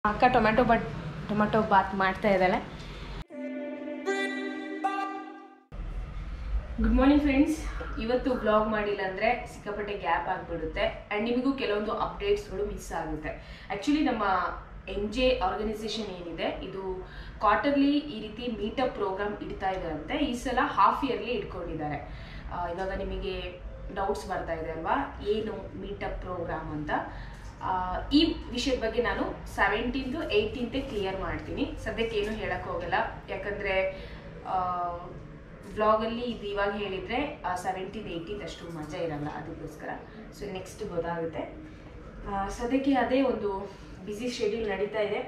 ಅಕ್ಕ tomato but tomato bath ಮಾಡ್ತಾ ಇದ್ದಾಳೆ ಗುಡ್ ಮಾರ್ನಿಂಗ್ ಫ್ರೆಂಡ್ಸ್ ಇವತ್ತು ಬ್ಲಾಗ್ ಮಾಡಿಲ್ಲ ಅಂದರೆ ಸಿಕ್ಕಾಪಟ್ಟೆ ಗ್ಯಾಪ್ ಆಗಿಬಿಡುತ್ತೆ ಆ್ಯಂಡ್ ನಿಮಗೂ ಕೆಲವೊಂದು ಅಪ್ಡೇಟ್ಸ್ಗಳು ಮಿಸ್ ಆಗುತ್ತೆ ಆ್ಯಕ್ಚುಲಿ ನಮ್ಮ ಎಮ್ ಜೆ ಆರ್ಗನೈಸೇಷನ್ ಏನಿದೆ ಇದು ಕ್ವಾರ್ಟರ್ಲಿ ಈ ರೀತಿ ಮೀಟಪ್ ಪ್ರೋಗ್ರಾಮ್ ಇಡ್ತಾ ಇದ್ದಾರಂತೆ ಈ ಸಲ ಹಾಫ್ ಇಯರ್ಲಿ ಇಟ್ಕೊಂಡಿದ್ದಾರೆ ಆ, ಇವಾಗ ನಿಮಗೆ ಡೌಟ್ಸ್ ಬರ್ತಾ ಇದೆ ಅಲ್ವಾ ಏನು ಮೀಟಪ್ ಪ್ರೋಗ್ರಾಮ್ ಅಂತ ಆ, ಈ ವಿಷಯದ ಬಗ್ಗೆ ನಾನು ಸೆವೆಂಟೀನ್ತು ಏಯ್ಟೀನ್ತೆ ಕ್ಲಿಯರ್ ಮಾಡ್ತೀನಿ ಸದ್ಯಕ್ಕೆ ಏನು ಹೇಳಕ್ ಹೋಗಲ್ಲ ಯಾಕಂದರೆ ವ್ಲಾಗಲ್ಲಿ ಇದು ಇವಾಗ ಹೇಳಿದರೆ ಸೆವೆಂಟೀನ್ ಏಯ್ಟೀನ್ ಅಷ್ಟು ಮಜಾ ಇರಲ್ಲ ಅದಕ್ಕೋಸ್ಕರ ಸೊ ನೆಕ್ಸ್ಟ್ ಗೊತ್ತಾಗುತ್ತೆ ಆ, ಸದ್ಯಕ್ಕೆ ಅದೇ ಒಂದು ಬ್ಯುಸಿ ಶೆಡ್ಯೂಲ್ ನಡೀತಾ ಇದೆ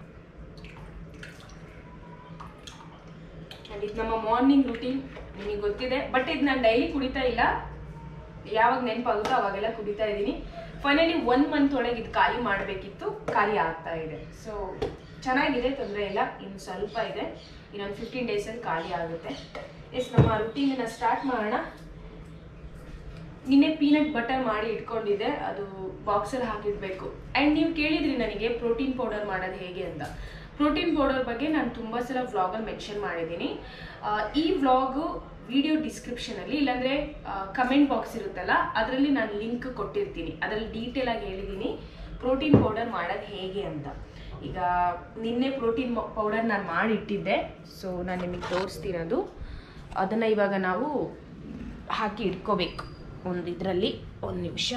ಆ್ಯಂಡ್ ಇದು ನಮ್ಮ ಮಾರ್ನಿಂಗ್ ರೂಟೀನ್ ನಿಮಗೆ ಗೊತ್ತಿದೆ ಬಟ್ ಇದು ನಾನು ಡೈಲಿ ಕುಡಿತಾ ಇಲ್ಲ ಯಾವಾಗ ನೆನಪಾಗುತ್ತೋ ಅವಾಗೆಲ್ಲ ಕುಡಿತಾ ಇದ್ದೀನಿ ಫೈನಲಿ ಒನ್ ಮಂತ್ ಒಳಗೆ ಇದು ಖಾಲಿ ಮಾಡಬೇಕಿತ್ತು ಖಾಲಿ ಆಗ್ತಾ ಇದೆ ಸೊ ಚೆನ್ನಾಗಿದೆ ತೊಂದರೆ ಇಲ್ಲ ಇನ್ನು ಸ್ವಲ್ಪ ಇದೆ ಇನ್ನೊಂದು ಫಿಫ್ಟೀನ್ ಡೇಸಲ್ಲಿ ಖಾಲಿ ಆಗುತ್ತೆ ಎಸ್ ನಮ್ಮ ರುಟೀನನ್ನ ಸ್ಟಾರ್ಟ್ ಮಾಡೋಣ ನಿನ್ನೆ ಪೀನಟ್ ಬಟರ್ ಮಾಡಿ ಇಟ್ಕೊಂಡಿದ್ದೆ ಅದು ಬಾಕ್ಸಲ್ಲಿ ಹಾಕಿಡಬೇಕು ಆ್ಯಂಡ್ ನೀವು ಕೇಳಿದ್ರಿ ನನಗೆ ಪ್ರೋಟೀನ್ ಪೌಡರ್ ಮಾಡೋದು ಹೇಗೆ ಅಂತ ಪ್ರೋಟೀನ್ ಪೌಡರ್ ಬಗ್ಗೆ ನಾನು ತುಂಬ ಸಲ ವ್ಲಾಗಲ್ಲಿ ಮೆನ್ಷನ್ ಮಾಡಿದ್ದೀನಿ ಆ, ಈ ವ್ಲಾಗು ವಿಡಿಯೋ ಡಿಸ್ಕ್ರಿಪ್ಷನಲ್ಲಿ ಇಲ್ಲಾಂದರೆ ಕಮೆಂಟ್ ಬಾಕ್ಸ್ ಇರುತ್ತಲ್ಲ ಅದರಲ್ಲಿ ನಾನು ಲಿಂಕ್ ಕೊಟ್ಟಿರ್ತೀನಿ ಅದರಲ್ಲಿ ಡೀಟೇಲ್ ಆಗಿ ಹೇಳಿದ್ದೀನಿ ಪ್ರೋಟೀನ್ ಪೌಡರ್ ಮಾಡೋದು ಹೇಗೆ ಅಂತ ಈಗ ನಿನ್ನೆ ಪ್ರೋಟೀನ್ ಪೌಡರ್ ನಾನು ಮಾಡಿ ಇಟ್ಟಿದ್ದೆ ಸೊ ನಾನು ನಿಮಗೆ ತೋರಿಸ್ತಿರೋದು ಅದನ್ನು ಇವಾಗ ನಾವು ಹಾಕಿ ಇಟ್ಕೋಬೇಕು ಒಂದು ಇದರಲ್ಲಿ ಒಂದು ನಿಮಿಷ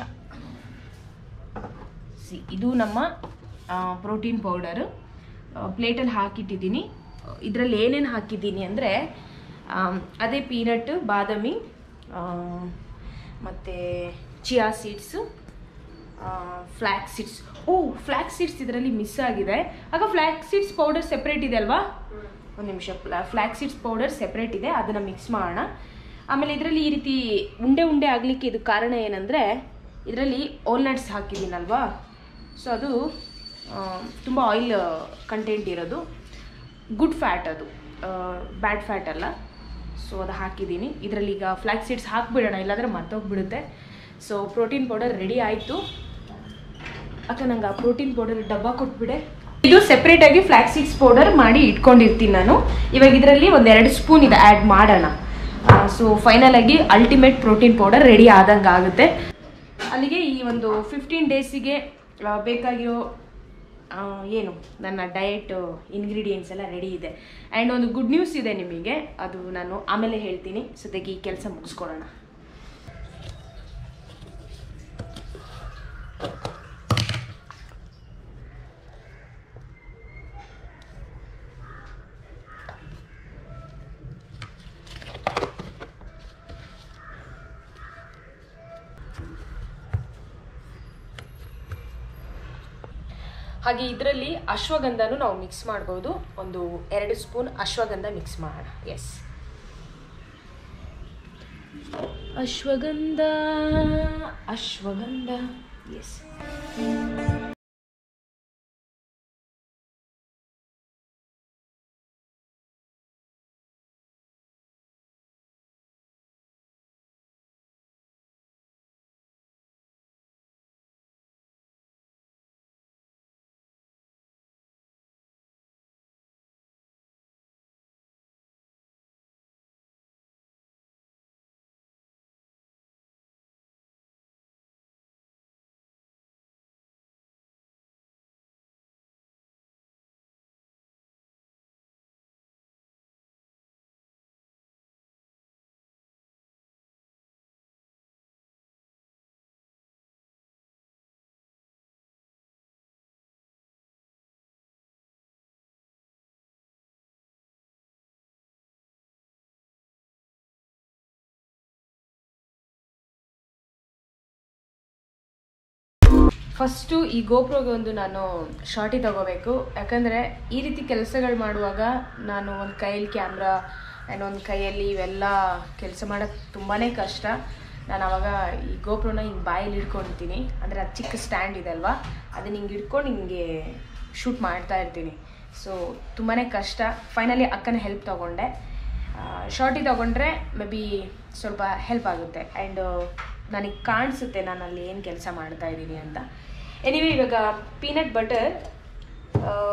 ಸಿ ಇದು ನಮ್ಮ ಪ್ರೋಟೀನ್ ಪೌಡರು ಪ್ಲೇಟಲ್ಲಿ ಹಾಕಿಟ್ಟಿದ್ದೀನಿ ಇದರಲ್ಲಿ ಏನೇನು ಹಾಕಿದ್ದೀನಿ ಅಂದರೆ ಅದೇ ಪೀನಟ್ ಬಾದಾಮಿ ಮತ್ತು chia seeds flax seeds oh flax seeds ಇದರಲ್ಲಿ ಮಿಸ್ ಆಗಿದೆ ಆಗ ಫ್ಲ್ಯಾಕ್ ಸೀಡ್ಸ್ ಪೌಡರ್ ಸೆಪ್ರೇಟ್ ಇದೆ ಅಲ್ವಾ ಒಂದು ನಿಮಿಷ ಫ್ಲ್ಯಾಕ್ ಸೀಡ್ಸ್ ಪೌಡರ್ ಸೆಪ್ರೇಟ್ ಇದೆ ಅದನ್ನು ಮಿಕ್ಸ್ ಮಾಡೋಣ ಆಮೇಲೆ ಇದರಲ್ಲಿ ಈ ರೀತಿ ಉಂಡೆ ಉಂಡೆ ಆಗಲಿಕ್ಕೆ ಇದು ಕಾರಣ ಏನಂದರೆ ಇದರಲ್ಲಿ ಓಲ್ನಟ್ಸ್ ಹಾಕಿದ್ದೀನಲ್ವಾ ಸೊ ಅದು ತುಂಬ ಆಯಿಲ್ ಕಂಟೆಂಟ್ ಇರೋದು ಗುಡ್ ಫ್ಯಾಟ್ ಅದು ಬ್ಯಾಡ್ ಫ್ಯಾಟ್ ಅಲ್ಲ ಸೊ ಅದು ಹಾಕಿದ್ದೀನಿ ಇದರಲ್ಲಿ ಈಗ ಫ್ಲ್ಯಾಕ್ ಸೀಡ್ಸ್ ಹಾಕ್ಬಿಡೋಣ ಇಲ್ಲಾಂದರೆ ಮರ್ತೋಗ್ಬಿಡುತ್ತೆ ಸೊ ಪ್ರೋಟೀನ್ ಪೌಡರ್ ರೆಡಿ ಆಯಿತು ಅಕ್ಕ ನಂಗೆ ಆ ಪ್ರೋಟೀನ್ ಪೌಡರ್ ಡಬ್ಬ ಕೊಟ್ಬಿಡೆ ಇದು ಸೆಪ್ರೇಟ್ ಆಗಿ ಫ್ಲ್ಯಾಕ್ ಸೀಡ್ಸ್ ಪೌಡರ್ ಮಾಡಿ ಇಟ್ಕೊಂಡಿರ್ತೀನಿ ನಾನು ಇವಾಗ ಇದರಲ್ಲಿ ಒಂದು ಎರಡು ಸ್ಪೂನ್ ಇದು ಆ್ಯಡ್ ಮಾಡೋಣ ಸೊ ಫೈನಲ್ ಆಗಿ ಅಲ್ಟಿಮೇಟ್ ಪ್ರೋಟೀನ್ ಪೌಡರ್ ರೆಡಿ ಆದಂಗೆ ಆಗುತ್ತೆ ಅಲ್ಲಿಗೆ ಈ ಒಂದು ಫಿಫ್ಟೀನ್ ಡೇಸಿಗೆ ಬೇಕಾಗಿರೋ ಆ, ಏನು ನನ್ನ ಡಯಟ್ ಇಂಗ್ರೀಡಿಯೆಂಟ್ಸ್ ಎಲ್ಲ ರೆಡಿ ಇದೆ ಆ್ಯಂಡ್ ಒಂದು ಗುಡ್ ನ್ಯೂಸ್ ಇದೆ ನಿಮಗೆ ಅದು ನಾನು ಆಮೇಲೆ ಹೇಳ್ತೀನಿ ಸದ್ಯಕ್ಕೆ ಈ ಕೆಲಸ ಮುಗಿಸ್ಕೊಳ್ಳೋಣ ಹಾಗೆ ಇದರಲ್ಲಿ ಅಶ್ವಗಂಧನೂ ನಾವು ಮಿಕ್ಸ್ ಮಾಡ್ಬೋದು ಒಂದು ಎರಡು ಸ್ಪೂನ್ ಅಶ್ವಗಂಧ ಮಿಕ್ಸ್ ಮಾಡೋಣ yes ashwagandha ashwagandha yes first ಈ ಗೋಪ್ರೋಗೆ ಒಂದು ನಾನು ಶಾರ್ಟಿ ತಗೋಬೇಕು ಯಾಕಂದರೆ ಈ ರೀತಿ ಕೆಲಸಗಳು ಮಾಡುವಾಗ ನಾನು ಒಂದು ಕೈಯಲ್ಲಿ ಕ್ಯಾಮ್ರಾ ಆ್ಯಂಡ್ ಒಂದು ಕೈಯಲ್ಲಿ ಇವೆಲ್ಲ ಕೆಲಸ ಮಾಡೋಕ್ಕೆ ತುಂಬಾ ಕಷ್ಟ ನಾನು ಅವಾಗ ಈ ಗೋಪ್ರೋನ ಹಿಂಗೆ ಬಾಯಲ್ಲಿ ಇಟ್ಕೊಳ್ತೀನಿ ಅಂದರೆ ಅದು ಚಿಕ್ಕ ಸ್ಟ್ಯಾಂಡ್ ಇದೆ ಅಲ್ವಾ ಅದನ್ನ ಹಿಂಗೆ ಇಟ್ಕೊಂಡು ಹಿಂಗೆ ಶೂಟ್ ಮಾಡ್ತಾ ಇರ್ತೀನಿ ಸೊ ತುಂಬಾ ಕಷ್ಟ ಫೈನಲಿ ಅಕ್ಕನ ಹೆಲ್ಪ್ ತೊಗೊಂಡೆ ಶಾರ್ಟಿ ತೊಗೊಂಡ್ರೆ ಮೇ ಬಿ ಸ್ವಲ್ಪ ಹೆಲ್ಪ್ ಆಗುತ್ತೆ ಆ್ಯಂಡ್ ನನಗೆ ಕಾಣಿಸುತ್ತೆ ನಾನು ಅಲ್ಲಿ ಏನು ಕೆಲಸ ಮಾಡ್ತಾ ಇದ್ದೀನಿ ಅಂತ ಎನಿವೆ ಇವಾಗ ಪೀನಟ್ ಬಟರ್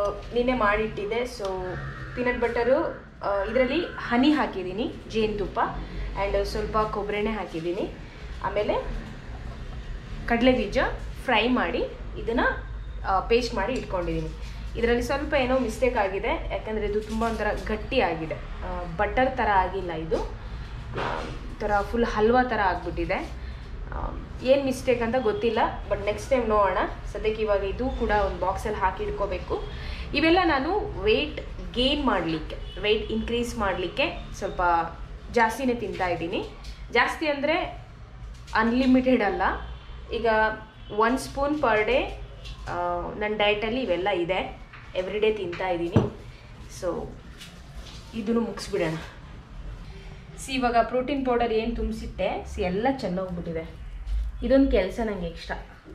ನಿನ್ನೆ ಮಾಡಿಟ್ಟಿದ್ದೆ ಸೊ ಪೀನಟ್ ಬಟರು ಇದರಲ್ಲಿ ಹನಿ ಹಾಕಿದ್ದೀನಿ ಜೇನುತುಪ್ಪ ಆ್ಯಂಡ್ ಸ್ವಲ್ಪ ಕೊಬ್ಬರೆಣ್ಣೆ ಹಾಕಿದ್ದೀನಿ ಆಮೇಲೆ ಕಡಲೆ ಬೀಜ ಫ್ರೈ ಮಾಡಿ ಇದನ್ನು ಪೇಸ್ಟ್ ಮಾಡಿ ಇಟ್ಕೊಂಡಿದ್ದೀನಿ ಇದರಲ್ಲಿ ಸ್ವಲ್ಪ ಏನೋ ಮಿಸ್ಟೇಕ್ ಆಗಿದೆ ಯಾಕಂದರೆ ಇದು ತುಂಬ ಒಂಥರ ಗಟ್ಟಿ ಆಗಿದೆ ಬಟರ್ ಥರ ಆಗಿಲ್ಲ ಇದು ಆ, ಥರ ಫುಲ್ ಹಲ್ವಾ ಥರ ಆಗಿಬಿಟ್ಟಿದೆ ಏನು ಮಿಸ್ಟೇಕ್ ಅಂತ ಗೊತ್ತಿಲ್ಲ ಬಟ್ ನೆಕ್ಸ್ಟ್ ಟೈಮ್ ನೋಡೋಣ ಸದ್ಯಕ್ಕೆ ಇವಾಗ ಇದು ಕೂಡ ಒಂದು ಬಾಕ್ಸಲ್ಲಿ ಹಾಕಿ ಇಟ್ಕೋಬೇಕು ಇವೆಲ್ಲ ನಾನು ವೆಯ್ಟ್ ಗೇನ್ ಮಾಡಲಿಕ್ಕೆ ವೆಯ್ಟ್ ಇನ್ಕ್ರೀಸ್ ಮಾಡಲಿಕ್ಕೆ ಸ್ವಲ್ಪ ಜಾಸ್ತಿನೇ ತಿಂತಾ ಇದ್ದೀನಿ ಜಾಸ್ತಿ ಅಂದರೆ ಅನ್ಲಿಮಿಟೆಡ್ ಅಲ್ಲ ಈಗ ಒನ್ ಸ್ಪೂನ್ ಪರ್ ಡೇ ನನ್ನ ಡಯಟಲ್ಲಿ ಇವೆಲ್ಲ ಇದೆ ಎವ್ರಿ ಡೇ ತಿಂತಾ ಇದ್ದೀನಿ ಸೊ ಇದನ್ನು ಮುಗಿಸ್ಬಿಡೋಣ ಸಿ ಇವಾಗ ಪ್ರೋಟೀನ್ ಪೌಡರ್ ಏನು ತುಂಬಿಸಿಟ್ಟೆ ಸಿ ಎಲ್ಲ ಚೆನ್ನೋಗ್ಬಿಟ್ಟಿದೆ ಇದೊಂದು ಕೆಲಸ ನನಗೆ ಇಷ್ಟ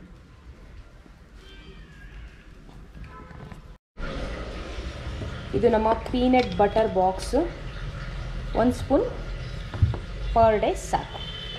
ಇದು ನಮ್ಮ ಪೀನಟ್ ಬಟರ್ ಬಾಕ್ಸು ಒಂದು ಸ್ಪೂನ್ ಪರ್ ಡೇ ಸಾಕು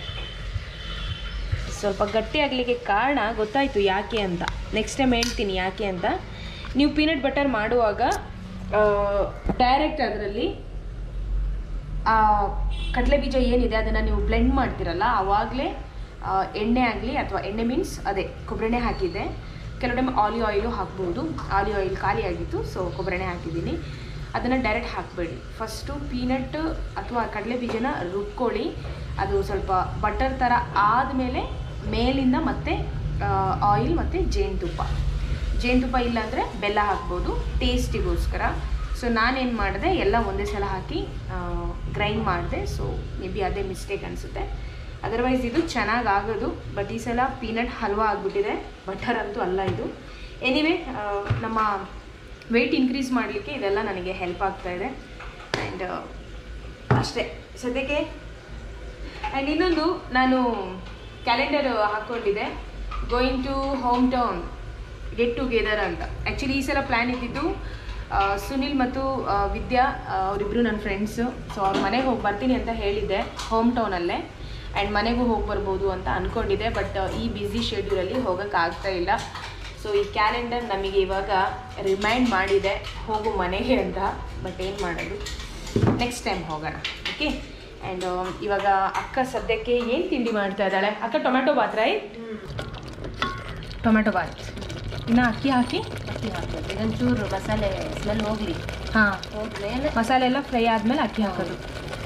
ಸ್ವಲ್ಪ ಗಟ್ಟಿ ಆಗಲಿಕ್ಕೆ ಕಾರಣ ಗೊತ್ತಾಯಿತು ಯಾಕೆ ಅಂತ ನೆಕ್ಸ್ಟ್ ಟೈಮ್ ಹೇಳ್ತೀನಿ ಯಾಕೆ ಅಂತ ನೀವು ಪೀನಟ್ ಬಟರ್ ಮಾಡುವಾಗ ಡೈರೆಕ್ಟ್ ಅದರಲ್ಲಿ ಆ ಕಡಲೆ ಬೀಜ ಏನಿದೆ ಅದನ್ನು ನೀವು ಬ್ಲೆಂಡ್ ಮಾಡ್ತೀರಲ್ಲ ಆವಾಗಲೇ ಎಣ್ಣೆ ಆಗಲಿ ಅಥವಾ ಎಣ್ಣೆ ಮೀನ್ಸ್ ಅದೇ ಕೊಬ್ಬರೆಣ್ಣೆ ಹಾಕಿದ್ದೆ ಕೆಲವು ಟೈಮ್ ಆಲಿವ್ ಆಯಿಲು ಹಾಕ್ಬೋದು ಆಲಿವ್ ಆಯಿಲ್ ಖಾಲಿ ಆಗಿತ್ತು ಸೊ ಕೊಬ್ಬರೆಣ್ಣೆ ಹಾಕಿದ್ದೀನಿ ಅದನ್ನು ಡೈರೆಕ್ಟ್ ಹಾಕಬೇಡಿ ಫಸ್ಟು ಪೀನಟ್ ಅಥವಾ ಕಡಲೆ ಬೀಜನ ರುಬ್ಕೊಳ್ಳಿ ಅದು ಸ್ವಲ್ಪ ಬಟರ್ ಥರ ಆದಮೇಲೆ ಮೇಲಿಂದ ಮತ್ತೆ ಆಯಿಲ್ ಮತ್ತು ಜೇನುತುಪ್ಪ ಜೇನುತುಪ್ಪ ಇಲ್ಲಾಂದರೆ ಬೆಲ್ಲ ಹಾಕ್ಬೋದು ಟೇಸ್ಟಿಗೋಸ್ಕರ ಸೊ ನಾನೇನು ಮಾಡಿದೆ ಎಲ್ಲ ಒಂದೇ ಸಲ ಹಾಕಿ ಗ್ರೈಂಡ್ ಮಾಡಿದೆ ಸೊ ಮೇ ಬಿ ಅದೇ ಮಿಸ್ಟೇಕ್ ಅನಿಸುತ್ತೆ ಅದರ್ವೈಸ್ ಇದು ಚೆನ್ನಾಗಿ ಆಗೋದು ಬಟ್ ಈ ಸಲ ಪೀನಟ್ ಹಲ್ವಾ ಆಗಿಬಿಟ್ಟಿದೆ ಬಟರ್ ಅಂತೂ ಅಲ್ಲ ಇದು ಎನಿವೇ ನಮ್ಮ ವೆಯ್ಟ್ ಇನ್ಕ್ರೀಸ್ ಮಾಡಲಿಕ್ಕೆ ಇದೆಲ್ಲ ನನಗೆ ಹೆಲ್ಪ್ ಆಗ್ತಾ ಇದೆ ಆ್ಯಂಡ್ ಅಷ್ಟೇ ಸದ್ಯಕ್ಕೆ ಆ್ಯಂಡ್ ಇನ್ನೊಂದು ನಾನು ಕ್ಯಾಲೆಂಡರ್ ಹಾಕ್ಕೊಂಡಿದ್ದೆ going to hometown get together ಅಂತ ಆ್ಯಕ್ಚುಲಿ ಈ ಸಲ ಪ್ಲ್ಯಾನ್ ಇದ್ದಿದ್ದು ಆ, ಸುನಿಲ್ ಮತ್ತು ಆ, ವಿದ್ಯಾ ಆ, ಅವರಿಬ್ರು ನನ್ನ ಫ್ರೆಂಡ್ಸು ಸೊ ಅವ್ರ ಮನೆಗೆ ಹೋಗಿ ಬರ್ತೀನಿ ಅಂತ ಹೇಳಿದ್ದೆ ಹೋಮ್ ಟೌನಲ್ಲೇ ಆ್ಯಂಡ್ ಮನೆಗೂ ಹೋಗಿ ಬರ್ಬೋದು ಅಂತ ಅಂದ್ಕೊಂಡಿದ್ದೆ ಬಟ್ ಈ ಬ್ಯುಸಿ ಶೆಡ್ಯೂಲಲ್ಲಿ ಹೋಗೋಕ್ಕಾಗ್ತಾ ಇಲ್ಲ ಸೊ ಈ ಕ್ಯಾಲೆಂಡರ್ ನಮಗೆ ಇವಾಗ ರಿಮೈಂಡ್ ಮಾಡಿದೆ ಹೋಗು ಮನೆಗೆ ಅಂತ ಬಟ್ ಏನು ಮಾಡೋದು ನೆಕ್ಸ್ಟ್ ಟೈಮ್ ಹೋಗೋಣ ಓಕೆ ಆ್ಯಂಡ್ ಇವಾಗ ಅಕ್ಕ ಸದ್ಯಕ್ಕೆ ಏನು ತಿಂಡಿ ಮಾಡ್ತಾ ಇದ್ದಾಳೆ ಅಕ್ಕ ಟೊಮೆಟೊ ಬಾತ್ ರೈ ಟೊಮೆಟೊ ಬಾತ್ ಇನ್ನು ಅಕ್ಕಿ ಹಾಕಿ ಅಕ್ಕಿ ಹಾಕ್ಬೇಕು ಇದೊಂಚೂರು ಮಸಾಲೆ ಸ್ಮೆಲ್ ಹೋಗ್ಲಿ ಹಾಂ ಹೋದ್ಮೇಲೆ ಮಸಾಲೆ ಎಲ್ಲ ಫ್ರೈ ಆದಮೇಲೆ ಅಕ್ಕಿ ಹಾಕೋದು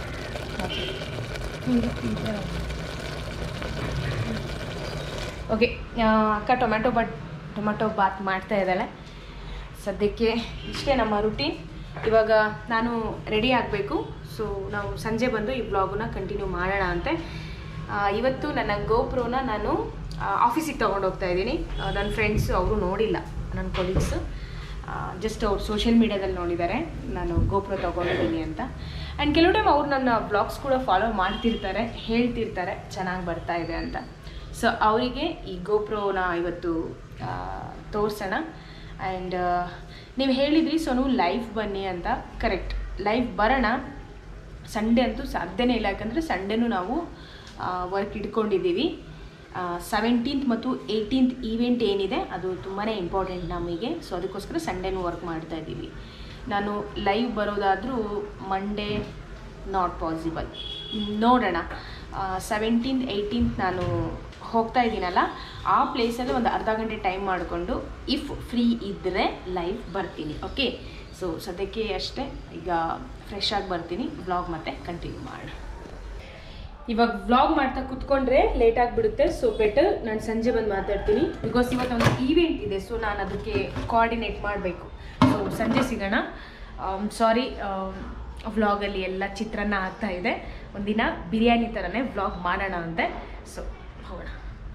ಓಕೆ ಅಕ್ಕ ಟೊಮೆಟೊ ಬಟ್ ಟೊಮೆಟೊ ಬಾತ್ ಮಾಡ್ತಾ ಇದ್ದಾಳೆ ಸದ್ಯಕ್ಕೆ ಇಷ್ಟೇ ನಮ್ಮ ರುಟೀನ್ ಇವಾಗ ನಾನು ರೆಡಿ ಆಗಬೇಕು ಸೊ ನಾವು ಸಂಜೆ ಬಂದು ಈ ಬ್ಲಾಗನ್ನ ಕಂಟಿನ್ಯೂ ಮಾಡೋಣ ಅಂತೆ ಆ, ಇವತ್ತು ನನ್ನ ಗೋಪ್ರೋನ ನಾನು ಆಫೀಸಿಗೆ ತೊಗೊಂಡು ಹೋಗ್ತಾ ಇದ್ದೀನಿ ನನ್ನ ಫ್ರೆಂಡ್ಸು ಅವರು ನೋಡಿಲ್ಲ ನನ್ನ ಕೊಲೀಗ್ಸು ಜಸ್ಟ್ ಅವ್ರು ಸೋಷಿಯಲ್ ಮೀಡ್ಯಾದಲ್ಲಿ ನೋಡಿದ್ದಾರೆ ನಾನು ಗೋಪ್ರೋ ತೊಗೊಂಡಿದ್ದೀನಿ ಅಂತ ಆ್ಯಂಡ್ ಕೆಲವು ಟೈಮ್ ಅವ್ರು ನನ್ನ ಬ್ಲಾಗ್ಸ್ ಕೂಡ ಫಾಲೋ ಮಾಡ್ತಿರ್ತಾರೆ ಹೇಳ್ತಿರ್ತಾರೆ ಚೆನ್ನಾಗಿ ಬರ್ತಾ ಇದೆ ಅಂತ ಸೊ ಅವರಿಗೆ ಈ ಗೋಪ್ರೋನ ಇವತ್ತು ತೋರಿಸೋಣ ಆ್ಯಂಡ್ ನೀವು ಹೇಳಿದ್ರಿ ಸೋನು ಲೈವ್ ಬನ್ನಿ ಅಂತ ಕರೆಕ್ಟ್ ಲೈವ್ ಬರೋಣ ಸಂಡೇ ಅಂತೂ ಸಾಧ್ಯನೇ ಇಲ್ಲ ಯಾಕಂದರೆ ಸಂಡೇನೂ ನಾವು ವರ್ಕ್ ಇಟ್ಕೊಂಡಿದ್ದೀವಿ ಸೆವೆಂಟೀನ್ತ್ ಮತ್ತು ಏಯ್ಟೀನ್ತ್ ಈವೆಂಟ್ ಏನಿದೆ ಅದು ತುಂಬಾ ಇಂಪಾರ್ಟೆಂಟ್ ನಮಗೆ ಸೊ ಅದಕ್ಕೋಸ್ಕರ ಸಂಡೇನೂ ವರ್ಕ್ ಮಾಡ್ತಾ ಇದ್ದೀವಿ ನಾನು ಲೈವ್ ಬರೋದಾದರೂ ಮಂಡೇ ನಾಟ್ ಪಾಸಿಬಲ್ ನೋಡೋಣ ಸೆವೆಂಟೀನ್ತ್ ಏಯ್ಟೀನ್ತ್ ನಾನು ಹೋಗ್ತಾ ಇದ್ದೀನಲ್ಲ ಆ ಪ್ಲೇಸಲ್ಲಿ ಒಂದು ಅರ್ಧ ಗಂಟೆ ಟೈಮ್ ಮಾಡಿಕೊಂಡು ಇಫ್ ಫ್ರೀ ಇದ್ದರೆ ಲೈವ್ ಬರ್ತೀನಿ ಓಕೆ ಸೊ ಸದ್ಯಕ್ಕೆ ಅಷ್ಟೇ ಈಗ ಫ್ರೆಶ್ ಆಗಿ ಬರ್ತೀನಿ ಬ್ಲಾಗ್ ಮತ್ತೆ ಕಂಟಿನ್ಯೂ ಮಾಡೋಣ ಇವಾಗ ವ್ಲಾಗ್ ಮಾಡ್ತಾ ಕುತ್ಕೊಂಡ್ರೆ ಲೇಟ್ ಆಗಿಬಿಡುತ್ತೆ ಸೊ ಬೆಟರ್ ನಾನು ಸಂಜೆ ಬಂದು ಮಾತಾಡ್ತೀನಿ ಬಿಕಾಸ್ ಇವತ್ತು ಒಂದು ಈವೆಂಟ್ ಇದೆ ಸೊ ನಾನು ಅದಕ್ಕೆ ಕೋಆರ್ಡಿನೇಟ್ ಮಾಡಬೇಕು ಸೊ ಸಂಜೆ ಸಿಗೋಣ ಸಾರಿ ವ್ಲಾಗಲ್ಲಿ ಎಲ್ಲ ಚಿತ್ರಾನ್ನ ಆಗ್ತಾ ಇದೆ ಒಂದಿನ ಬಿರಿಯಾನಿ ಥರನೇ ವ್ಲಾಗ್ ಮಾಡೋಣ ಅಂತೆ ಸೊ ಹೋಗೋಣ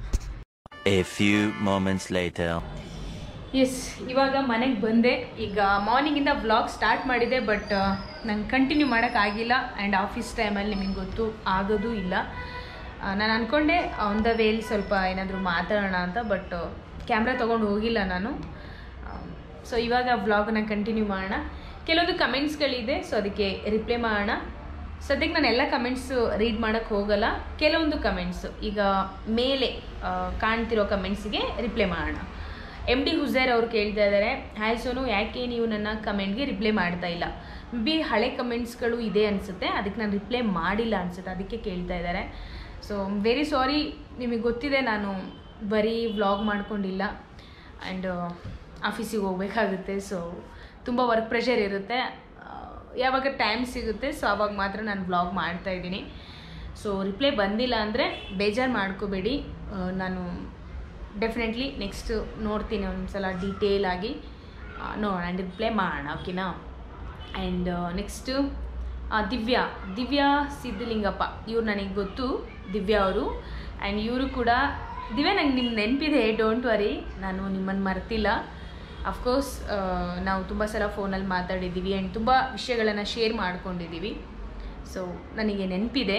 A few moments later. Yes ಇವಾಗ ಮನೆಗೆ ಬಂದೆ ಈಗ ಮಾರ್ನಿಂಗಿಂದ ವ್ಲಾಗ್ ಸ್ಟಾರ್ಟ್ ಮಾಡಿದೆ ಬಟ್ ನಂಗೆ ಕಂಟಿನ್ಯೂ ಮಾಡೋಕ್ಕಾಗಿಲ್ಲ ಆ್ಯಂಡ್ ಆಫೀಸ್ ಟೈಮಲ್ಲಿ ನಿಮಗೆ ಗೊತ್ತು ಆಗೋದು ಇಲ್ಲ ನಾನು ಅಂದ್ಕೊಂಡೆ ಆನ್ ದ ವೇಲಿ ಸ್ವಲ್ಪ ಏನಾದರೂ ಮಾತಾಡೋಣ ಅಂತ ಬಟ್ ಕ್ಯಾಮ್ರಾ ತೊಗೊಂಡು ಹೋಗಿಲ್ಲ ನಾನು ಸೊ ಇವಾಗ ವ್ಲಾಗನ್ನ ಕಂಟಿನ್ಯೂ ಮಾಡೋಣ ಕೆಲವೊಂದು ಕಮೆಂಟ್ಸ್ಗಳಿದೆ ಸೊ ಅದಕ್ಕೆ ರಿಪ್ಲೈ ಮಾಡೋಣ ಸದ್ಯಕ್ಕೆ ನಾನು ಎಲ್ಲ ಕಮೆಂಟ್ಸು ರೀಡ್ ಮಾಡೋಕ್ಕೆ ಹೋಗಲ್ಲ ಕೆಲವೊಂದು ಕಮೆಂಟ್ಸು ಈಗ ಮೇಲೆ ಆ, ಕಾಣ್ತಿರೋ ಕಮೆಂಟ್ಸಿಗೆ ರಿಪ್ಲೈ ಮಾಡೋಣ ಎಮ್ ಡಿ ಹುಸೇರ್ ಅವರು ಕೇಳ್ತಾ ಇದ್ದಾರೆ ಹಾಯ್ ಸೋನು ಯಾಕೆ ನೀವು ನನ್ನ ಕಮೆಂಟ್ಗೆ ರಿಪ್ಲೈ ಮಾಡ್ತಾ ಇಲ್ಲ ಬಿ ಹಳೆ ಕಮೆಂಟ್ಸ್ಗಳು ಇದೆ ಅನಿಸುತ್ತೆ ಅದಕ್ಕೆ ನಾನು ರಿಪ್ಲೈ ಮಾಡಿಲ್ಲ ಅನಿಸುತ್ತೆ ಅದಕ್ಕೆ ಕೇಳ್ತಾ ಇದ್ದಾರೆ ಸೊ ವೆರಿ ಸಾರಿ ನಿಮಗೆ ಗೊತ್ತಿದೆ ನಾನು ಬರೀ ವ್ಲಾಗ್ ಮಾಡ್ಕೊಂಡಿಲ್ಲ ಆ್ಯಂಡ್ ಆಫೀಸಿಗೆ ಹೋಗ್ಬೇಕಾಗುತ್ತೆ ಸೊ ತುಂಬ ವರ್ಕ್ ಪ್ರೆಷರ್ ಇರುತ್ತೆ ಆ, ಯಾವಾಗ ಟೈಮ್ ಸಿಗುತ್ತೆ ಸೊ ಆವಾಗ ಮಾತ್ರ ನಾನು ವ್ಲಾಗ್ ಮಾಡ್ತಾ ಇದ್ದೀನಿ ಸೊ ರಿಪ್ಲೈ ಬಂದಿಲ್ಲ ಅಂದರೆ ಬೇಜಾರು ಮಾಡ್ಕೋಬೇಡಿ ಆ, ನಾನು ಡೆಫಿನೆಟ್ಲಿ ನೆಕ್ಸ್ಟ್ ನೋಡ್ತೀನಿ ಒಂದ್ಸಲ ಡೀಟೇಲ್ ಆಗಿ ಆ, ನೋಡೋಣ ರಿಪ್ಲೈ ಮಾಡೋಣ ಓಕೆನಾ ಆ್ಯಂಡ್ ನೆಕ್ಸ್ಟು ದಿವ್ಯಾ ದಿವ್ಯಾ ಸಿದ್ಧಲಿಂಗಪ್ಪ ಇವ್ರು ನನಗೆ ಗೊತ್ತು ದಿವ್ಯಾ ಅವರು ಆ್ಯಂಡ್ ಇವರು ಕೂಡ ದಿವ್ಯಾ ನಂಗೆ ನಿಮ್ಮ ನೆನಪಿದೆ ಡೋಂಟ್ ವರಿ ನಾನು ನಿಮ್ಮನ್ನು ಮರ್ತಿಲ್ಲ ಅಫ್ಕೋರ್ಸ್ ನಾವು ತುಂಬ ಸಲ ಫೋನಲ್ಲಿ ಮಾತಾಡಿದ್ದೀವಿ ಆ್ಯಂಡ್ ತುಂಬ ವಿಷಯಗಳನ್ನು ಶೇರ್ ಮಾಡ್ಕೊಂಡಿದ್ದೀವಿ ಸೊ ನನಗೆ ನೆನಪಿದೆ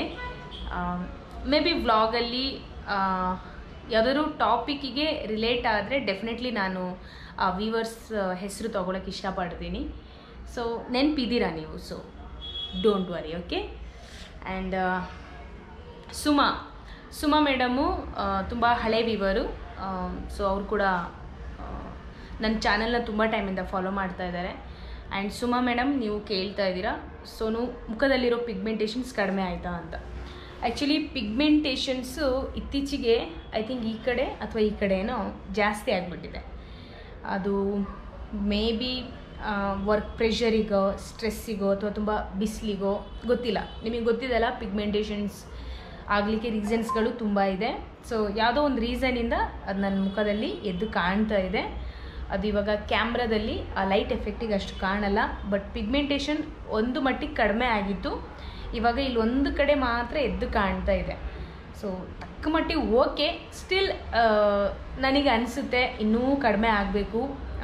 ಮೇ ಬಿ ವ್ಲಾಗಲ್ಲಿ ಯಾವುದಾದ್ರು ಟಾಪಿಕ್ಕಿಗೆ ರಿಲೇಟ್ ಆದರೆ ಡೆಫಿನೆಟ್ಲಿ ನಾನು ಆ ವ್ಯೂವರ್ಸ್ ಹೆಸರು ತೊಗೊಳಕ್ಕೆ ಇಷ್ಟಪಡ್ತೀನಿ ಸೊ ನೆನಪಿದ್ದೀರಾ ನೀವು so don't worry okay and Suma Suma madam ತುಂಬ ಹಳೆ ವಿವರು ಸೊ ಅವರು ಕೂಡ ಆ, ನನ್ನ ಚಾನಲ್ನ ತುಂಬ ಟೈಮಿಂದ ಫಾಲೋ ಮಾಡ್ತಾ ಇದ್ದಾರೆ ಆ್ಯಂಡ್ ಸುಮಾ ಮೇಡಮ್ ನೀವು ಕೇಳ್ತಾ ಇದ್ದೀರಾ ಸೋನು ಮುಖದಲ್ಲಿರೋ ಪಿಗ್ಮೆಂಟೇಷನ್ಸ್ ಕಡಿಮೆ ಆಯಿತಾ ಅಂತ ಆ್ಯಕ್ಚುಲಿ ಪಿಗ್ಮೆಂಟೇಷನ್ಸು ಇತ್ತೀಚೆಗೆ ಐ ಥಿಂಕ್ ಈ ಕಡೆ ಅಥವಾ ಈ ಕಡೆನೋ ಜಾಸ್ತಿ ಆಗಿಬಿಟ್ಟಿದೆ ಅದು ಮೇ ಬಿ ವರ್ಕ್ ಪ್ರೆಷರಿಗೋ ಸ್ಟ್ರೆಸ್ಸಿಗೋ ಅಥವಾ ತುಂಬ ಬಿಸಿಲಿಗೋ ಗೊತ್ತಿಲ್ಲ ನಿಮಗೆ ಗೊತ್ತಿದೆಲ್ಲ ಪಿಗ್ಮೆಂಟೇಷನ್ಸ್ ಆಗಲಿಕ್ಕೆ ರೀಸನ್ಸ್ಗಳು ತುಂಬ ಇದೆ ಸೊ ಯಾವುದೋ ಒಂದು ರೀಸನಿಂದ ಅದು ನನ್ನ ಮುಖದಲ್ಲಿ ಎದ್ದು ಕಾಣ್ತಾ ಇದೆ ಅದು ಇವಾಗ ಕ್ಯಾಮ್ರಾದಲ್ಲಿ ಆ ಲೈಟ್ ಎಫೆಕ್ಟಿಗೆ ಅಷ್ಟು ಕಾಣಲ್ಲ ಬಟ್ ಪಿಗ್ಮೆಂಟೇಷನ್ ಒಂದು ಮಟ್ಟಿಗೆ ಕಡಿಮೆ ಆಗಿತ್ತು ಇವಾಗ ಇಲ್ಲಿ ಒಂದು ಕಡೆ ಮಾತ್ರ ಎದ್ದು ಕಾಣ್ತಾ ಇದೆ ಸೊ ತಕ್ಕ ಮಟ್ಟಿಗೆ ಓಕೆ ಸ್ಟಿಲ್ ನನಗೆ ಅನಿಸುತ್ತೆ ಇನ್ನೂ ಕಡಿಮೆ ಆಗಬೇಕು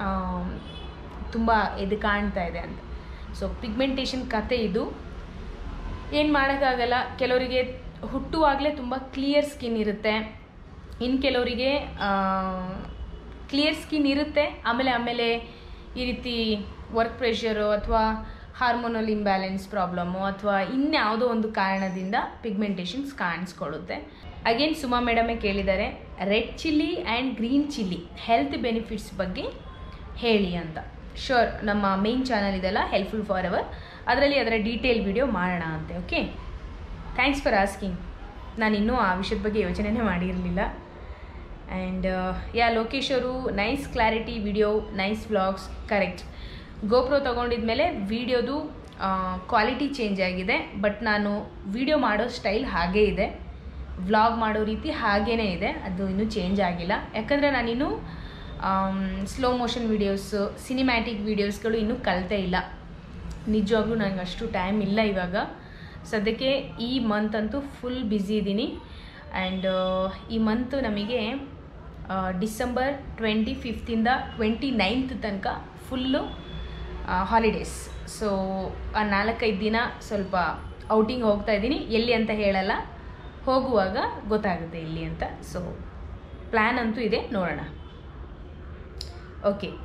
ತುಂಬ ಎದ್ದು ಕಾಣ್ತಾ ಇದೆ ಅಂತ ಸೊ ಪಿಗ್ಮೆಂಟೇಷನ್ ಕತೆ ಇದು ಏನು ಮಾಡೋಕ್ಕಾಗಲ್ಲ ಕೆಲವರಿಗೆ ಹುಟ್ಟುವಾಗಲೇ ತುಂಬ ಕ್ಲಿಯರ್ ಸ್ಕಿನ್ ಇರುತ್ತೆ ಇನ್ನು ಕೆಲವರಿಗೆ ಕ್ಲಿಯರ್ ಸ್ಕಿನ್ ಇರುತ್ತೆ ಆಮೇಲೆ ಆಮೇಲೆ ಈ ರೀತಿ ವರ್ಕ್ ಪ್ರೆಷರು ಅಥವಾ ಹಾರ್ಮೋನಲ್ ಇಂಬ್ಯಾಲೆನ್ಸ್ ಪ್ರಾಬ್ಲಮ್ಮು ಅಥವಾ ಇನ್ಯಾವುದೋ ಒಂದು ಕಾರಣದಿಂದ ಪಿಗ್ಮೆಂಟೇಷನ್ಸ್ ಕಾಣಿಸ್ಕೊಳ್ಳುತ್ತೆ ಅಗೇನ್ ಸುಮಾ ಮೇಡಮೇ ಕೇಳಿದ್ದಾರೆ red chilli and green chilli health benefits ಬಗ್ಗೆ ಹೇಳಿ ಅಂತ ಶೋರ್ ನಮ್ಮ ಮೇನ್ ಚಾನಲ್ ಇದೆಲ್ಲ ಹೆಲ್ಪ್ಫುಲ್ ಫಾರ್ ಎವರ್ ಅದರಲ್ಲಿ ಅದರ ಡೀಟೇಲ್ ವಿಡಿಯೋ ಮಾಡೋಣ ಅಂತೆ ಓಕೆ ಥ್ಯಾಂಕ್ಸ್ ಫಾರ್ ಆಸ್ಕಿಂಗ್ ನಾನು ಇನ್ನೂ ಆ ವಿಷಯದ ಬಗ್ಗೆ ಯೋಚನೆನೇ ಮಾಡಿರಲಿಲ್ಲ ಆ್ಯಂಡ್ ಯಾ ಲೋಕೇಶ್ ಅವರು nice clarity video nice vlogs correct GoPro ತೊಗೊಂಡಿದ್ಮೇಲೆ ವಿಡಿಯೋದು ಕ್ವಾಲಿಟಿ ಚೇಂಜ್ ಆಗಿದೆ ಬಟ್ ನಾನು ವಿಡಿಯೋ ಮಾಡೋ ಸ್ಟೈಲ್ ಹಾಗೇ ಇದೆ ವ್ಲಾಗ್ ಮಾಡೋ ರೀತಿ ಹಾಗೇ ಇದೆ ಅದು ಇನ್ನೂ ಚೇಂಜ್ ಆಗಿಲ್ಲ ಯಾಕಂದರೆ ನಾನಿನ್ನೂ ಸ್ಲೋ ಮೋಷನ್ ವೀಡಿಯೋಸು ಸಿನಿಮ್ಯಾಟಿಕ್ ವೀಡಿಯೋಸ್ಗಳು ಇನ್ನೂ ಕಲಿತೇ ಇಲ್ಲ ನಿಜವಾಗ್ಲೂ ನನಗೆ ಅಷ್ಟು ಟೈಮ್ ಇಲ್ಲ ಇವಾಗ ಸದ್ಯಕ್ಕೆ ಈ ಮಂತ್ ಅಂತೂ ಫುಲ್ ಬ್ಯುಸಿ ಇದ್ದೀನಿ ಆ್ಯಂಡ್ ಈ ಮಂತ್ ನಮಗೆ ಡಿಸೆಂಬರ್ ಟ್ವೆಂಟಿ ಫಿಫ್ತಿಂದ ಟ್ವೆಂಟಿ ನೈನ್ತ್ ತನಕ ಫುಲ್ಲು ಹಾಲಿಡೇಸ್ ಸೊ ಆ ನಾಲ್ಕೈದು ದಿನ ಸ್ವಲ್ಪ ಔಟಿಂಗ್ ಹೋಗ್ತಾ ಇದ್ದೀನಿ ಎಲ್ಲಿ ಅಂತ ಹೇಳಲ್ಲ ಹೋಗುವಾಗ ಗೊತ್ತಾಗುತ್ತೆ ಎಲ್ಲಿ ಅಂತ ಸೊ ಪ್ಲ್ಯಾನ್ ಅಂತೂ ಇದೆ ನೋಡೋಣ ಓಕೆ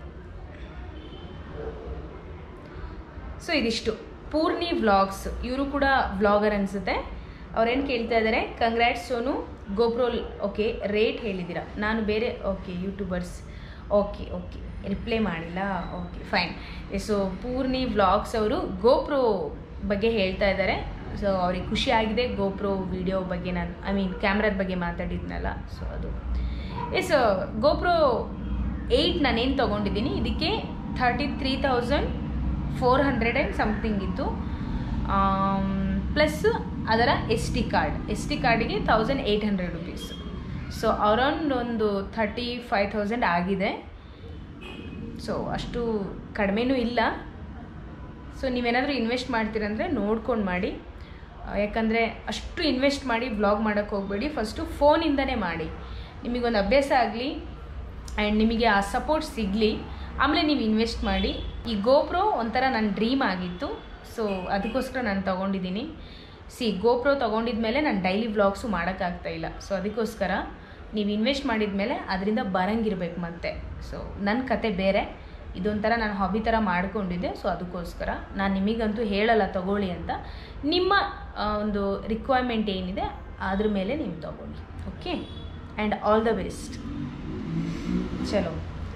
ಸೊ ಇದಿಷ್ಟು ಪೂರ್ಣಿ ವ್ಲಾಗ್ಸ್ ಇವರು ಕೂಡ ವ್ಲಾಗರ್ ಅನಿಸುತ್ತೆ ಅವ್ರೇನು ಕೇಳ್ತಾ ಇದ್ದಾರೆ ಕಂಗ್ರ್ಯಾಟ್ಸ್ ಸೋನು ಗೋಪ್ರೋಲ್ ಓಕೆ ರೇಟ್ ಹೇಳಿದ್ದೀರಾ ನಾನು ಬೇರೆ okay YouTubers okay okay reply ಮಾಡಿಲ್ಲ okay fine so Poorni vlogs ಅವರು ಗೋಪ್ರೋ ಬಗ್ಗೆ ಹೇಳ್ತಾ ಇದ್ದಾರೆ ಸೊ ಅವ್ರಿಗೆ ಖುಷಿ ಆಗಿದೆ ಗೋಪ್ರೋ ವಿಡಿಯೋ ಬಗ್ಗೆ ನಾನು ಐ ಮೀನ್ ಕ್ಯಾಮ್ರಾದ ಬಗ್ಗೆ ಮಾತಾಡಿದ್ನಲ್ಲ ಸೊ ಅದು ಎಸ್ ಗೋಪ್ರೋ ಏಯ್ಟ್ ನಾನೇನು ತೊಗೊಂಡಿದ್ದೀನಿ ಇದಕ್ಕೆ thirty three thousand four hundred and something ಇತ್ತು ಪ್ಲಸ್ ಅದರ S D card S D ಕಾರ್ಡಿಗೆ thousand eight hundred rupees so around ಒಂದು ಥರ್ಟಿ ಫೈವ್ ತೌಸಂಡ್ ಆಗಿದೆ ಸೊ ಅಷ್ಟು ಕಡಿಮೆನೂ ಇಲ್ಲ ಸೊ ನೀವೇನಾದರೂ ಇನ್ವೆಸ್ಟ್ ಮಾಡ್ತೀರಂದರೆ ನೋಡ್ಕೊಂಡು ಮಾಡಿ ಆ, ಯಾಕಂದರೆ ಅಷ್ಟು ಇನ್ವೆಸ್ಟ್ ಮಾಡಿ ಬ್ಲಾಗ್ ಮಾಡೋಕ್ಕೆ ಹೋಗಬೇಡಿ ಫಸ್ಟು ಫೋನಿಂದನೇ ಮಾಡಿ ನಿಮಗೊಂದು ಅಭ್ಯಾಸ ಆಗಲಿ ಆ್ಯಂಡ್ ನಿಮಗೆ ಆ ಸಪೋರ್ಟ್ ಸಿಗಲಿ ಆಮೇಲೆ ನೀವು ಇನ್ವೆಸ್ಟ್ ಮಾಡಿ ಈ ಗೋಪ್ರೋ ಒಂಥರ ನನ್ನ ಡ್ರೀಮ್ ಆಗಿತ್ತು ಸೊ ಅದಕ್ಕೋಸ್ಕರ ನಾನು ತೊಗೊಂಡಿದ್ದೀನಿ ಸಿ ಗೋಪ್ರೋ ತೊಗೊಂಡಿದ್ಮೇಲೆ ನಾನು ಡೈಲಿ ವ್ಲಾಗ್ಸು ಮಾಡೋಕ್ಕಾಗ್ತಾ ಇಲ್ಲ ಸೊ ಅದಕ್ಕೋಸ್ಕರ ನೀವು ಇನ್ವೆಸ್ಟ್ ಮಾಡಿದ್ಮೇಲೆ ಅದರಿಂದ ಬರಂಗಿರ್ಬೇಕು ಮತ್ತೆ ಸೊ ನನ್ನ ಕತೆ ಬೇರೆ ಇದೊಂಥರ ನಾನು ಹಾಬಿ ಥರ ಮಾಡ್ಕೊಂಡಿದ್ದೆ ಸೊ ಅದಕ್ಕೋಸ್ಕರ ನಾನು ನಿಮಗಂತೂ ಹೇಳಲ್ಲ ತಗೊಳ್ಳಿ ಅಂತ ನಿಮ್ಮ ಆ, ಒಂದು ರಿಕ್ವೈರ್ಮೆಂಟ್ ಏನಿದೆ ಅದ್ರ ಮೇಲೆ ನೀವು ತಗೊಳ್ಳಿ okay and all the best ಚಲೋ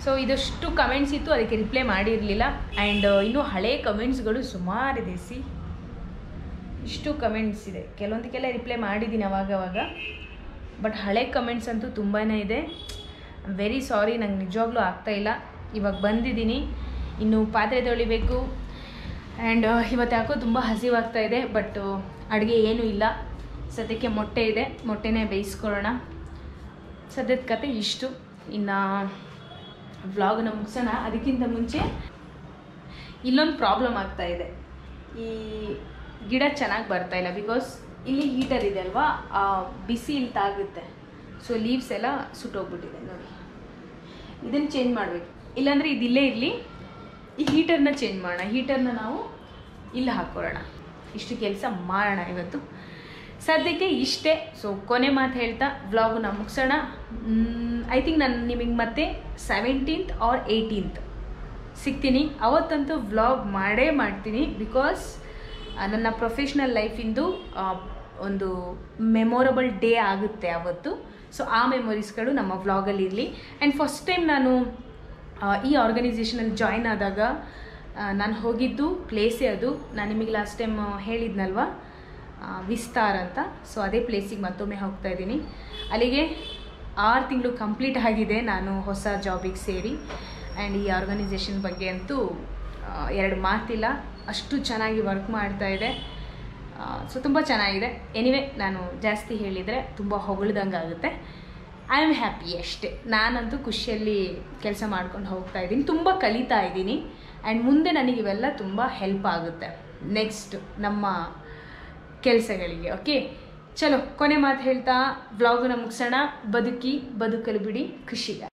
ಸೊ ಇದಷ್ಟು ಕಮೆಂಟ್ಸ್ ಇತ್ತು ಅದಕ್ಕೆ ರಿಪ್ಲೈ ಮಾಡಿರಲಿಲ್ಲ ಆ್ಯಂಡ್ ಇನ್ನೂ ಹಳೆ ಕಮೆಂಟ್ಸ್ಗಳು ಸುಮಾರಿದೆ ಸಿ ಇಷ್ಟು ಕಮೆಂಟ್ಸ್ ಇದೆ ಕೆಲವೊಂದಕ್ಕೆಲ್ಲ ರಿಪ್ಲೈ ಮಾಡಿದ್ದೀನಿ ಅವಾಗವಾಗ ಬಟ್ ಹಳೆ ಕಮೆಂಟ್ಸ್ ಅಂತೂ ತುಂಬಾ ಇದೆ ವೆರಿ ಸಾರಿ ನಂಗೆ ನಿಜವಾಗ್ಲೂ ಆಗ್ತಾ ಇಲ್ಲ ಇವಾಗ ಬಂದಿದ್ದೀನಿ ಇನ್ನು ಪಾತ್ರೆ ತೊಳಿಬೇಕು ಆ್ಯಂಡ್ ಇವತ್ತು ಯಾಕೋ ತುಂಬ ಹಸಿವಾಗ್ತಾ ಇದೆ ಬಟ್ ಅಡುಗೆ ಏನೂ ಇಲ್ಲ ಸದ್ಯಕ್ಕೆ ಮೊಟ್ಟೆ ಇದೆ ಮೊಟ್ಟೆನೇ ಬೇಯಿಸ್ಕೊಳ್ಳೋಣ ಸದ್ಯದ ಕತೆ ಇಷ್ಟು ಇನ್ನು ವ್ಲಾಗ್ನ ಮುಗಿಸೋಣ ಅದಕ್ಕಿಂತ ಮುಂಚೆ ಇಲ್ಲೊಂದು ಪ್ರಾಬ್ಲಮ್ ಆಗ್ತಾ ಇದೆ ಈ ಗಿಡ ಚೆನ್ನಾಗಿ ಬರ್ತಾ ಇಲ್ಲ ಬಿಕಾಸ್ ಇಲ್ಲಿ ಹೀಟರ್ ಇದೆ ಅಲ್ವಾ ಆ ಬಿಸಿ ಇಲ್ಲಿ ತಾಗುತ್ತೆ ಸೊ ಲೀವ್ಸ್ ಎಲ್ಲ ಸುಟ್ಟೋಗ್ಬಿಟ್ಟಿದೆ ನೋಡಿ ಇದನ್ನು ಚೇಂಜ್ ಮಾಡಬೇಕು ಇಲ್ಲಾಂದರೆ ಇದು ಇಲ್ಲೇ ಇರಲಿ ಈ ಹೀಟರ್ನ ಚೇಂಜ್ ಮಾಡೋಣ ಹೀಟರ್ನ ನಾವು ಇಲ್ಲಿ ಹಾಕ್ಕೊಳ್ಳೋಣ ಇಷ್ಟು ಕೆಲಸ ಮಾಡೋಣ ಇವತ್ತು ಸದ್ಯಕ್ಕೆ ಇಷ್ಟೇ ಸೊ ಕೊನೆ ಮಾತು ಹೇಳ್ತಾ ವ್ಲಾಗನ್ನ ಮುಗಿಸೋಣ ಐ ಥಿಂಕ್ ನಾನು ನಿಮಗೆ ಮತ್ತೆ ಸೆವೆಂಟೀನ್ತ್ ಆರ್ ಏಯ್ಟೀನ್ತ್ ಸಿಗ್ತೀನಿ ಅವತ್ತಂತೂ ವ್ಲಾಗ್ ಮಾಡೇ ಮಾಡ್ತೀನಿ ಬಿಕಾಸ್ ನನ್ನ ಪ್ರೊಫೆಷ್ನಲ್ ಲೈಫಿಂದು ಆ, ಒಂದು ಮೆಮೊರಬಲ್ ಡೇ ಆಗುತ್ತೆ ಅವತ್ತು ಸೊ ಆ ಮೆಮೊರೀಸ್ಗಳು ನಮ್ಮ ವ್ಲಾಗಲ್ಲಿ ಇರಲಿ ಆ್ಯಂಡ್ ಫಸ್ಟ್ ಟೈಮ್ ನಾನು ಆ, ಈ ಆರ್ಗನೈಸೇಷನಲ್ಲಿ ಜಾಯ್ನ್ ಆದಾಗ ಆ, ನಾನು ಹೋಗಿದ್ದು ಪ್ಲೇಸೇ ಅದು ನಾನು ನಿಮಗೆ ಲಾಸ್ಟ್ ಟೈಮ್ ಹೇಳಿದ್ನಲ್ವಾ ಆ, ವಿಸ್ತಾರ್ ಅಂತ ಸೊ ಅದೇ ಪ್ಲೇಸಿಗೆ ಮತ್ತೊಮ್ಮೆ ಹೋಗ್ತಾ ಇದ್ದೀನಿ ಅಲ್ಲಿಗೆ ಆರು ತಿಂಗಳು ಕಂಪ್ಲೀಟ್ ಆಗಿದೆ ನಾನು ಹೊಸ ಜಾಬಿಗೆ ಸೇರಿ ಆ್ಯಂಡ್ ಈ ಆರ್ಗನೈಸೇಷನ್ ಬಗ್ಗೆ ಅಂತೂ ಆ, ಎರಡು ಮಾತಿಲ್ಲ ಅಷ್ಟು ಚೆನ್ನಾಗಿ ವರ್ಕ್ ಮಾಡ್ತಾ ಇದೆ ಸೊ ತುಂಬ ಚೆನ್ನಾಗಿದೆ ಎನಿವೆ ನಾನು ಜಾಸ್ತಿ ಹೇಳಿದರೆ ತುಂಬ ಹೊಗಳ್ದಂಗೆ ಆಗುತ್ತೆ ಐ ಆಮ್ ಹ್ಯಾಪಿ ಅಷ್ಟೇ ನಾನಂತೂ ಖುಷಿಯಲ್ಲಿ ಕೆಲಸ ಮಾಡ್ಕೊಂಡು ಹೋಗ್ತಾ ಇದ್ದೀನಿ ತುಂಬ ಕಲಿತಾ ಇದ್ದೀನಿ ಆ್ಯಂಡ್ ಮುಂದೆ ನನಗೆ ಇವೆಲ್ಲ ತುಂಬ ಹೆಲ್ಪ್ ಆಗುತ್ತೆ ನೆಕ್ಸ್ಟ್ ನಮ್ಮ ಕೆಲಸಗಳಿಗೆ ಓಕೆ ಚಲೋ ಕೊನೆ ಮಾತು ಹೇಳ್ತಾ ವ್ಲಾಗನ್ನ ಮುಗಿಸೋಣ ಬದುಕಿ ಬದುಕಲು ಬಿಡಿ ಖುಷಿಗ